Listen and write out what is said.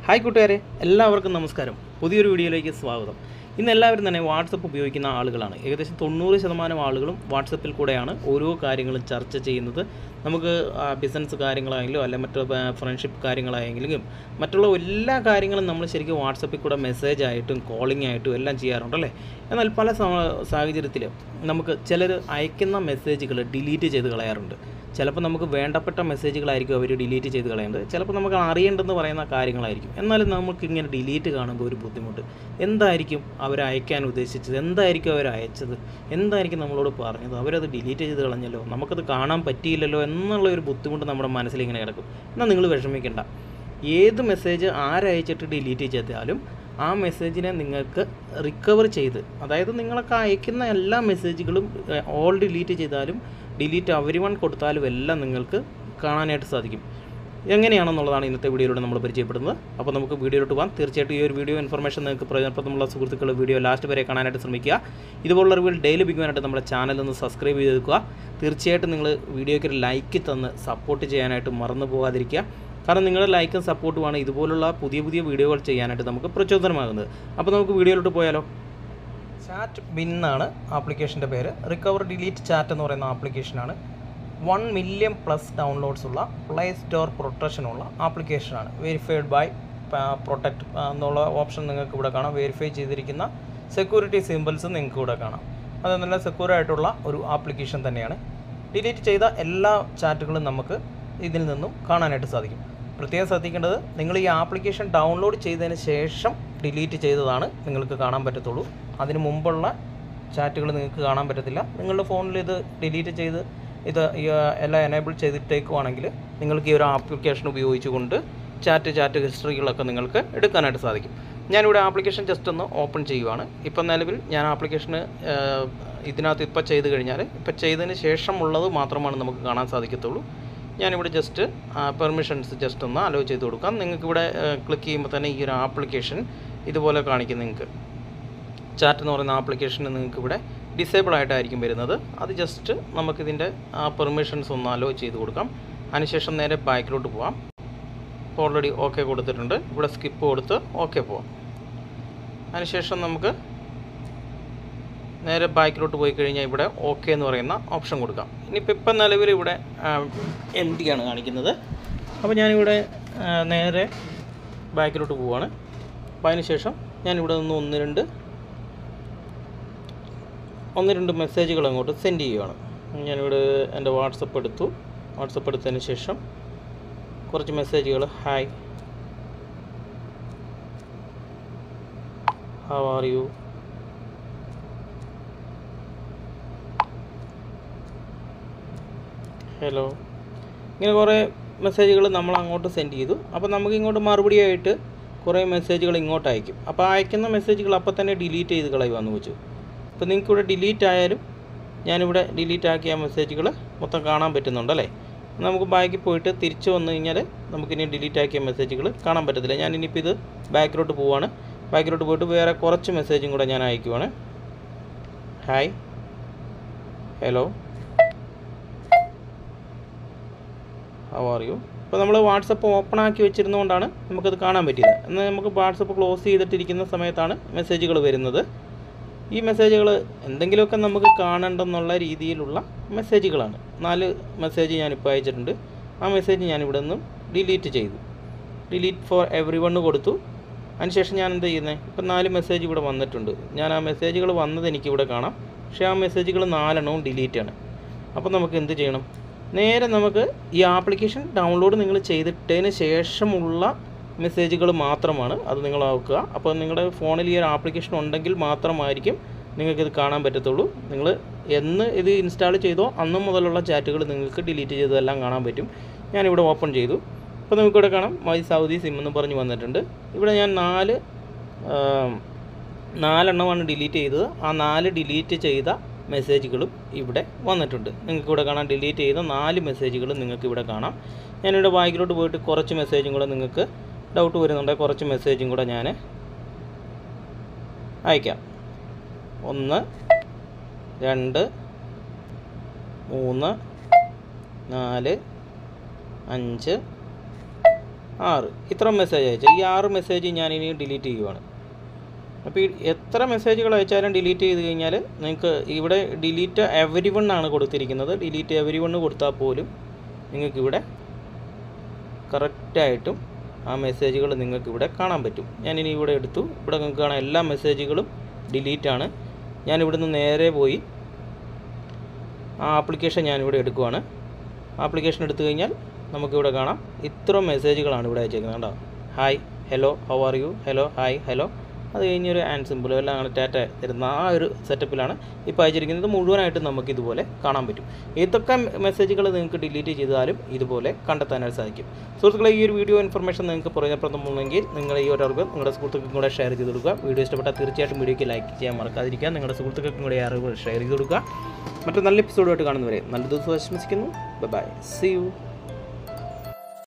hi കൂട്ടുകാരെ എല്ലാവർക്കും നമസ്കാരം പുതിയൊരു വീഡിയോയിലേക്ക് സ്വാഗതം ഇന്ന് എല്ലാവരും തന്നെ വാട്സപ്പ് ഉപയോഗിക്കുന്ന ആളുകളാണ് ഏകദേശം തൊണ്ണൂറ് ശതമാനം ആളുകളും വാട്സപ്പിൽ കൂടെയാണ് ഓരോ കാര്യങ്ങളും ചർച്ച ചെയ്യുന്നത് നമുക്ക് ബിസിനസ് കാര്യങ്ങളായെങ്കിലും അല്ലെ മറ്റു ഫ്രണ്ട്ഷിപ്പ് കാര്യങ്ങളായെങ്കിലും മറ്റുള്ള എല്ലാ കാര്യങ്ങളും നമ്മൾ ശരിക്കും വാട്സപ്പിൽ കൂടെ മെസ്സേജ് ആയിട്ടും കോളിംഗ് ആയിട്ടും എല്ലാം ചെയ്യാറുണ്ടല്ലേ എന്നാൽ പല സാഹചര്യത്തിൽ നമുക്ക് ചിലർ അയക്കുന്ന മെസ്സേജുകൾ ഡിലീറ്റ് ചെയ്ത് കളയാറുണ്ട് ചിലപ്പോൾ നമുക്ക് വേണ്ടപ്പെട്ട മെസ്സേജുകളായിരിക്കും അവർ ഡിലീറ്റ് ചെയ്ത് കളയേണ്ടത് ചിലപ്പോൾ നമുക്ക് അറിയേണ്ടെന്ന് പറയുന്ന കാര്യങ്ങളായിരിക്കും എന്നാലും നമുക്ക് ഇങ്ങനെ ഡിലീറ്റ് കാണുമ്പോൾ ഒരു ബുദ്ധിമുട്ട് എന്തായിരിക്കും അവർ അയക്കാൻ ഉദ്ദേശിച്ചത് എന്തായിരിക്കും അവർ അയച്ചത് എന്തായിരിക്കും നമ്മളോട് പറഞ്ഞത് അവരത് ഡിലീറ്റ് ചെയ്ത് കളഞ്ഞല്ലോ നമുക്കത് കാണാൻ പറ്റിയില്ലല്ലോ എന്നുള്ള ഒരു ബുദ്ധിമുട്ട് നമ്മുടെ മനസ്സിൽ ഇങ്ങനെ കിടക്കും എന്നാൽ നിങ്ങൾ വിഷമിക്കേണ്ട ഏത് മെസ്സേജ് ആരയച്ചിട്ട് ഡിലീറ്റ് ചെയ്താലും ആ മെസ്സേജിനെ നിങ്ങൾക്ക് റിക്കവർ ചെയ്ത് അതായത് നിങ്ങൾക്ക് അയക്കുന്ന എല്ലാ മെസ്സേജുകളും ഓൾ ഡിലീറ്റ് ചെയ്താലും ഡിലീറ്റ് അവരി വൺ കൊടുത്താലും എല്ലാം നിങ്ങൾക്ക് കാണാനായിട്ട് സാധിക്കും എങ്ങനെയാണെന്നുള്ളതാണ് ഇന്നത്തെ വീഡിയോയിലൂടെ നമ്മൾ പരിചയപ്പെടുന്നത് അപ്പോൾ നമുക്ക് വീഡിയോയിലോട്ട് പോകാം തീർച്ചയായിട്ടും ഈ ഒരു വീഡിയോ ഇൻഫർമേഷൻ നിങ്ങൾക്ക് പ്രയോജനപ്രദമുള്ള സുഹൃത്തുക്കൾ വീഡിയോ ലാസ്റ്റ് വരെ കാണാനായിട്ട് ശ്രമിക്കുക ഇതുപോലുള്ള റിവ്യൂ ഡെയിലി ലഭിക്കുവാനായിട്ട് നമ്മുടെ ചാനൽ ഒന്ന് സബ്സ്ക്രൈബ് ചെയ്ത് വെക്കുക തീർച്ചയായിട്ടും നിങ്ങൾ വീഡിയോയ്ക്ക് ഒരു ലൈക്ക് തന്ന് സപ്പോർട്ട് ചെയ്യാനായിട്ട് മറന്നു പോകാതിരിക്കുക കാരണം നിങ്ങളുടെ ലൈക്കും സപ്പോർട്ടുമാണ് ഇതുപോലുള്ള പുതിയ പുതിയ വീഡിയോകൾ ചെയ്യാനായിട്ട് നമുക്ക് പ്രചോദനമാകുന്നത് അപ്പോൾ നമുക്ക് വീഡിയോയിലോട്ട് പോയാലോ ചാറ്റ് ബിൻ എന്നാണ് ആപ്ലിക്കേഷൻ്റെ പേര് റിക്കവർ ഡിലീറ്റ് ചാറ്റ് എന്ന് പറയുന്ന ആപ്ലിക്കേഷനാണ് വൺ മില്യൺ പ്ലസ് ഡൗൺലോഡ്സ് ഉള്ള പ്ലേ സ്റ്റോർ പ്രൊട്ടക്ഷനുള്ള ആപ്ലിക്കേഷനാണ് വെരിഫൈഡ് ബൈ പ്രൊട്ടക്റ്റ് എന്നുള്ള ഓപ്ഷൻ നിങ്ങൾക്ക് ഇവിടെ കാണാം വെരിഫൈ ചെയ്തിരിക്കുന്ന സെക്യൂരിറ്റി സിമ്പിൾസ് നിങ്ങൾക്ക് ഇവിടെ കാണാം അത് നല്ല സെക്യൂർ ആയിട്ടുള്ള ഒരു ആപ്ലിക്കേഷൻ തന്നെയാണ് ഡിലീറ്റ് ചെയ്ത എല്ലാ ചാറ്റുകളും നമുക്ക് ഇതിൽ നിന്നും കാണാനായിട്ട് സാധിക്കും പ്രത്യേകം ശ്രദ്ധിക്കേണ്ടത് നിങ്ങൾ ഈ ആപ്ലിക്കേഷൻ ഡൗൺലോഡ് ചെയ്തതിന് ശേഷം ഡിലീറ്റ് ചെയ്തതാണ് നിങ്ങൾക്ക് കാണാൻ പറ്റത്തുള്ളൂ അതിന് മുമ്പുള്ള ചാറ്റുകൾ നിങ്ങൾക്ക് കാണാൻ പറ്റത്തില്ല നിങ്ങളുടെ ഫോണിൽ ഇത് ഡിലീറ്റ് ചെയ്ത് ഇത് ഈ, എല്ലാം എനേബിൾ ചെയ്തിട്ടേക്കുവാണെങ്കിൽ നിങ്ങൾക്ക് ഈ ഒരു ആപ്ലിക്കേഷൻ ഉപയോഗിച്ചുകൊണ്ട് ചാറ്റ് ചാറ്റ് ഹിസ്റ്ററികളൊക്കെ നിങ്ങൾക്ക് എടുക്കാനായിട്ട് സാധിക്കും ഞാനിവിടെ ആപ്ലിക്കേഷൻ ജസ്റ്റ് ഒന്ന് ഓപ്പൺ ചെയ്യുവാണ് ഇപ്പം നിലവിൽ ഞാൻ ആപ്ലിക്കേഷന് ഇതിനകത്ത് ഇപ്പോൾ ചെയ്ത് കഴിഞ്ഞാൽ ഇപ്പം ചെയ്തതിന് ശേഷമുള്ളത് മാത്രമാണ് നമുക്ക് കാണാൻ സാധിക്കത്തുള്ളൂ ഞാനിവിടെ ജസ്റ്റ് പെർമിഷൻസ് ജസ്റ്റ് ഒന്ന് അലോ ചെയ്ത് കൊടുക്കാം നിങ്ങൾക്ക് ഇവിടെ ക്ലിക്ക് ചെയ്യുമ്പോൾ തന്നെ ഈ ഒരു ആപ്ലിക്കേഷൻ ഇതുപോലെ കാണിക്കും നിങ്ങൾക്ക് ചാറ്റ് എന്ന് പറയുന്ന ആപ്ലിക്കേഷൻ നിങ്ങൾക്ക് ഇവിടെ ഡിസേബിൾ ആയിട്ടായിരിക്കും വരുന്നത് അത് ജസ്റ്റ് നമുക്കിതിൻ്റെ ആ പെർമിഷൻസ് ഒന്ന് അലോ ചെയ്ത് കൊടുക്കാം അതിനുശേഷം നേരെ ബാക്കിലോട്ട് പോവാം ഇപ്പോൾ ഓൾറെഡി ഓക്കെ കൊടുത്തിട്ടുണ്ട് ഇവിടെ സ്കിപ്പ് കൊടുത്ത് ഓക്കെ പോവാം അതിനുശേഷം നമുക്ക് നേരെ ബാക്കിലോട്ട് പോയി കഴിഞ്ഞാൽ ഇവിടെ ഓക്കെ എന്ന് പറയുന്ന ഓപ്ഷൻ കൊടുക്കാം ഇനിയിപ്പോൾ ഇപ്പം നിലവിൽ ഇവിടെ എം ടി ആണ് കാണിക്കുന്നത് അപ്പോൾ ഞാനിവിടെ ആ, നേരെ ബാക്കിലോട്ട് പോവുകയാണ് അപ്പോൾ അതിനുശേഷം ഞാനിവിടെ നിന്ന് ഒന്ന് രണ്ട് ഒന്ന് രണ്ട് മെസ്സേജുകൾ അങ്ങോട്ട് സെൻഡ് ചെയ്യുകയാണ് ഞാനിവിടെ എൻ്റെ വാട്സപ്പ് എടുത്തു വാട്സപ്പ് എടുത്തതിന് ശേഷം കുറച്ച് മെസ്സേജുകൾ hi how are you hello ഇങ്ങനെ കുറേ മെസ്സേജുകൾ നമ്മൾ അങ്ങോട്ട് സെൻഡ് ചെയ്തു അപ്പോൾ നമുക്ക് ഇങ്ങോട്ട് മറുപടിയായിട്ട് കുറേ മെസ്സേജുകൾ ഇങ്ങോട്ട് അയക്കും അപ്പോൾ അയക്കുന്ന മെസ്സേജുകൾ അപ്പോൾ തന്നെ ഡിലീറ്റ് ചെയ്ത് കളയുവാന്ന് വെച്ചു അപ്പോൾ നിങ്ങൾക്ക് ഇവിടെ ഡിലീറ്റ് ആയാലും ഞാനിവിടെ ഡിലീറ്റ് ആക്കിയ മെസ്സേജുകൾ മൊത്തം കാണാൻ പറ്റുന്നുണ്ടല്ലേ നമുക്ക് ബാക്കിൽ പോയിട്ട് തിരിച്ച് വന്നു കഴിഞ്ഞാൽ നമുക്കിനി ഡിലീറ്റ് ആക്കിയ മെസ്സേജുകൾ കാണാൻ പറ്റത്തില്ല ഞാൻ ഇനിയിപ്പോൾ ഇത് ബാക്കിലോട്ട് പോവാണ് ബാക്കിലോട്ട് പോയിട്ട് വേറെ കുറച്ച് മെസ്സേജും കൂടെ ഞാൻ അയക്കുവാണ് hi hello how are you ഇപ്പോൾ നമ്മൾ വാട്സപ്പ് ഓപ്പൺ ആക്കി വെച്ചിരുന്നതുകൊണ്ടാണ് നമുക്കത് കാണാൻ പറ്റിയത് എന്നാൽ നമുക്ക് വാട്സപ്പ് ക്ലോസ് ചെയ്തിട്ടിരിക്കുന്ന സമയത്താണ് മെസ്സേജുകൾ വരുന്നത് ഈ മെസ്സേജുകൾ എന്തെങ്കിലുമൊക്കെ നമുക്ക് കാണണ്ടെന്നുള്ള രീതിയിലുള്ള മെസ്സേജുകളാണ് നാല് മെസ്സേജ് ഞാനിപ്പോൾ അയച്ചിട്ടുണ്ട് ആ മെസ്സേജ് ഞാൻ ഇവിടെ നിന്നും ഡിലീറ്റ് ചെയ്തു ഡിലീറ്റ് ഫോർ എവറി വൺ കൊടുത്തു അതിനുശേഷം ഞാൻ എന്താ ചെയ്യുന്നത് ഇപ്പം നാല് മെസ്സേജ് ഇവിടെ വന്നിട്ടുണ്ട് ഞാൻ ആ മെസ്സേജുകൾ വന്നത് എനിക്കിവിടെ കാണാം പക്ഷേ ആ മെസ്സേജുകൾ നാലെണ്ണവും ഡിലീറ്റ് ആണ് അപ്പോൾ നമുക്ക് എന്ത് ചെയ്യണം നേരെ നമുക്ക് ഈ ആപ്ലിക്കേഷൻ ഡൗൺലോഡ് നിങ്ങൾ ചെയ്തിട്ടതിന് ശേഷമുള്ള മെസ്സേജുകൾ മാത്രമാണ് അത് നിങ്ങൾ നോക്കുക അപ്പോൾ നിങ്ങളുടെ ഫോണിൽ ഈ ഒരു ആപ്ലിക്കേഷൻ ഉണ്ടെങ്കിൽ മാത്രമായിരിക്കും നിങ്ങൾക്കിത് കാണാൻ പറ്റത്തുള്ളൂ നിങ്ങൾ എന്ന് ഇത് ഇൻസ്റ്റാൾ ചെയ്തോ അന്ന് മുതലുള്ള ചാറ്റുകൾ നിങ്ങൾക്ക് ഡിലീറ്റ് ചെയ്തതെല്ലാം കാണാൻ പറ്റും ഞാനിവിടെ ഓപ്പൺ ചെയ്തു അപ്പോൾ നമുക്കിവിടെ കാണാം മൈ സൗദി സിം എന്ന് പറഞ്ഞ് വന്നിട്ടുണ്ട് ഇവിടെ ഞാൻ നാല് ആം, നാലെണ്ണമാണ് ഡിലീറ്റ് ചെയ്തത് ആ നാല് ഡിലീറ്റ് ചെയ്ത മെസ്സേജുകളും ഇവിടെ വന്നിട്ടുണ്ട് നിങ്ങൾക്ക് ഇവിടെ കാണാം ഡിലീറ്റ് ചെയ്ത നാല് മെസ്സേജുകളും നിങ്ങൾക്ക് ഇവിടെ കാണാം ഞാനിവിടെ ബാക്കിലോട്ട് പോയിട്ട് കുറച്ച് മെസ്സേജും കൂടെ നിങ്ങൾക്ക് ഡൗട്ട് വരുന്നുണ്ട് കുറച്ച് മെസ്സേജും കൂടെ ഞാൻ അയക്കാം ഒന്ന് രണ്ട് മൂന്ന് നാല് അഞ്ച് ആറ് ഇത്ര മെസ്സേജ് അയച്ചു ഈ ആറ് മെസ്സേജ് ഞാൻ ഇനി ഡിലീറ്റ് ചെയ്യുവാണ് അപ്പോൾ ഈ എത്ര മെസ്സേജുകൾ അയച്ചാലും ഡിലീറ്റ് ചെയ്ത് കഴിഞ്ഞാൽ നിങ്ങൾക്ക് ഇവിടെ ഡിലീറ്റ് എവരി വൺ ആണ് കൊടുത്തിരിക്കുന്നത് ഡിലീറ്റ് എവരി വൺ കൊടുത്താൽ പോലും നിങ്ങൾക്ക് ഇവിടെ കറക്റ്റായിട്ടും ആ മെസ്സേജുകൾ നിങ്ങൾക്ക് ഇവിടെ കാണാൻ പറ്റും ഞാനിനി ഇവിടെ എടുത്തു ഇവിടെ നിങ്ങൾക്ക് കാണാം എല്ലാ മെസ്സേജുകളും ഡിലീറ്റ് ആണ് ഞാൻ ഇവിടുന്ന് നേരെ പോയി ആ ആപ്ലിക്കേഷൻ ഞാനിവിടെ എടുക്കുവാണ് ആപ്ലിക്കേഷൻ എടുത്തു കഴിഞ്ഞാൽ നമുക്കിവിടെ കാണാം ഇത്ര മെസ്സേജുകളാണ് ഇവിടെ അയച്ചേക്കുന്നത് കണ്ടോ hi hello how are you hello hi hello അത് കഴിഞ്ഞൊരു ആൻഡ് സിമ്പിളും എല്ലാം അങ്ങനെ ടാറ്റ തരുന്ന ആ ഒരു സെറ്റപ്പിലാണ് ഇപ്പോൾ അയച്ചിരിക്കുന്നത് മുഴുവനായിട്ടും നമുക്ക് ഇതുപോലെ കാണാൻ പറ്റും ഏതൊക്കെ മെസ്സേജുകൾ നിങ്ങൾക്ക് ഡിലീറ്റ് ചെയ്താലും ഇതുപോലെ കണ്ടെത്താനായിട്ട് സാധിക്കും സുഹൃത്തുക്കളെ ഈ ഒരു വീഡിയോ ഇൻഫർമേഷൻ നിങ്ങൾക്ക് പ്രയോജനപ്രദമുണ്ടെങ്കിൽ നിങ്ങൾ ഈ ഒരു അറിവ് നിങ്ങളുടെ സുഹൃത്തുക്കൾക്കും കൂടെ ഷെയർ ചെയ്ത് കൊടുക്കുക വീഡിയോ ഇഷ്ടപ്പെട്ടാൽ തീർച്ചയായിട്ടും വീഡിയോയ്ക്ക് ലൈക്ക് ചെയ്യാൻ മറക്കാതിരിക്കുക നിങ്ങളുടെ സുഹൃത്തുക്കൾക്കും കൂടെ ഈ അറിവ് ഷെയർ ചെയ്ത് കൊടുക്കുക മറ്റു നല്ല എപ്പിസോഡുമായിട്ട് കാണുന്നവരെ നല്ല ദിവസം ആശംസിക്കുന്നു ബൈ സി യു